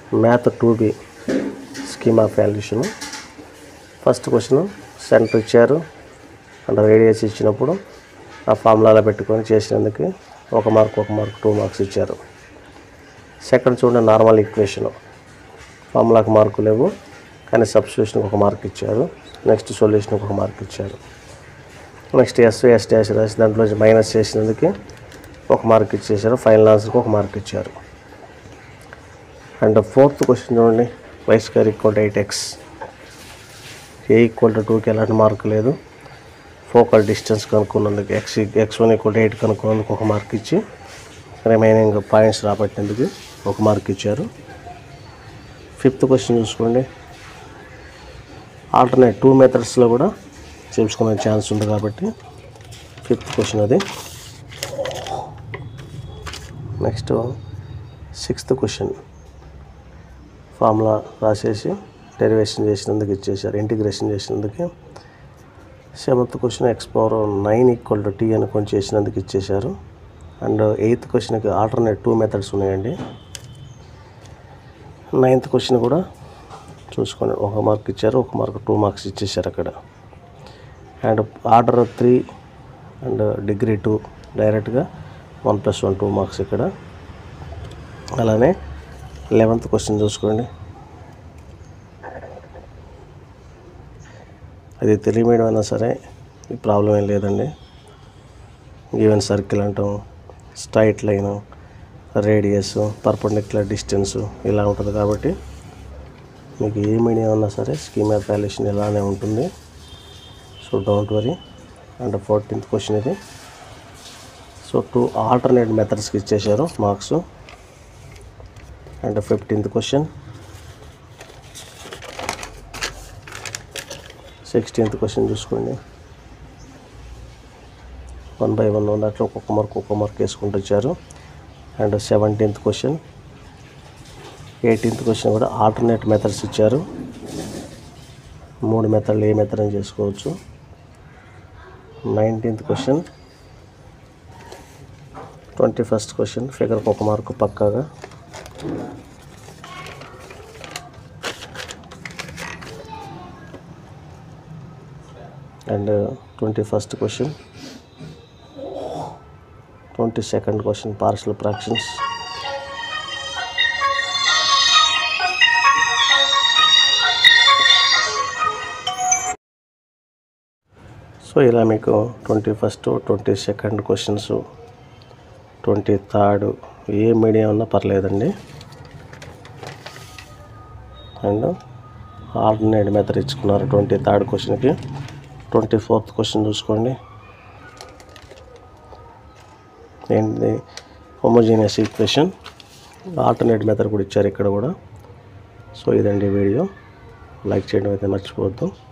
math two B scheme of valuation first question centre ఇచ్చారు and radius ఇచ్చినప్పుడు ఆ ఫార్ములాలో పెట్టుకొని చేసినందుకు ఒక మార్క్ ఒక మార్క్ టూ మార్క్స్ ఇచ్చారు సెకండ్ చూడండి నార్మల్ ఈక్వేషన్ ఫార్ములాకి మార్కు లేవు కానీ సబ్స్టిట్యూషన్కి ఒక మార్క్ ఇచ్చారు నెక్స్ట్ సొల్యూషన్కి ఒక మార్క్ ఇచ్చారు నెక్స్ట్ ఎస్ ఎస్ డాష్ రాసి దాంట్లో మైనస్ చేసినందుకు ఒక మార్క్ ఇచ్చేసారు ఫైనల్ ఆన్సర్కి ఒక మార్క్ ఇచ్చారు అండ్ ఫోర్త్ క్వశ్చన్ చూడండి y square equal to eight x a equal to టూకి ఎలాంటి మార్క్ లేదు ఫోకల్ డిస్టెన్స్ కనుక్కున్నందుకు x x one equal to eight కనుక్కున్నందుకు ఒక మార్క్ ఇచ్చి రిమైనింగ్ పాయింట్స్ రాబట్టినందుకు ఒక మార్క్ ఇచ్చారు ఫిఫ్త్ క్వశ్చన్ చూసుకోండి ఆల్టర్నేట్ టూ మెథడ్స్లో కూడా చేసుకునే ఛాన్స్ ఉంది కాబట్టి ఫిఫ్త్ క్వశ్చన్ అది నెక్స్ట్ సిక్స్త్ క్వశ్చన్ ఫార్ములా రాసేసి డెరివేషన్ చేసినందుకు ఇచ్చేసారు ఇంటిగ్రేషన్ చేసినందుకు seventh question x power nine equal to t అనుకొని చేసినందుకు ఇచ్చేశారు అండ్ ఎయిత్ క్వశ్చన్కి ఆల్టర్నేట్ టూ మెథడ్స్ ఉన్నాయండి నైన్త్ క్వశ్చన్ కూడా చూసుకోండి ఒక మార్క్ ఇచ్చారు ఒక మార్క్ టూ మార్క్స్ ఇచ్చేసారు అక్కడ and order three and degree two డైరెక్ట్గా one plus one two marks ఇక్కడ అలానే లెవెంత్ క్వశ్చన్ చూసుకోండి అది తెలుగు మీడియం అయినా సరే ఈ ప్రాబ్లం ఏం లేదండి ఈవెన్ సర్కిల్ అంటాం straight line radius perpendicular distance ఇలా ఉంటుంది కాబట్టి మీకు ఏ మీడియం ఉన్నా సరే స్కీమ్ ఆఫ్ వాల్యుయేషన్ ఇలానే ఉంటుంది so don't worry and fourteenth question ఇది సో టూ ఆల్టర్నేట్ మెథడ్స్కి ఇచ్చేసారు marks and fifteenth question sixteenth question చూసుకోండి వన్ బై వన్ దాంట్లో ఒక్కొక్క మార్క్ ఒక్కొక్క మార్క్ వేసుకుంటూ వచ్చారు and seventeenth question eighteenth question కూడా ఆల్టర్నేట్ మెథడ్స్ ఇచ్చారు మూడు మెథడ్లు ఏ మెథడ్ అని చేసుకోవచ్చు nineteenth question twenty first question ఫిగర్కి ఒక మార్కు పక్కాగా and twenty first question twenty second question partial fractions so ఇలా మీకు twenty first twenty second questions twenty third ఏ మీడియం ఉన్నా పర్లేదండి అండ్ ఆల్టర్నేట్ మెథడ్ ఇచ్చుకున్నారు ట్వంటీ థర్డ్ క్వశ్చన్కి ట్వంటీ ఫోర్త్ క్వశ్చన్ చూసుకోండి ఏంటి హోమోజీనియస్ ఈక్వేషన్ ఆల్టర్నేట్ మెథడ్ కూడా ఇచ్చారు ఇక్కడ కూడా సో ఇదండి వీడియో లైక్ చేయడం అయితే మర్చిపోవద్దు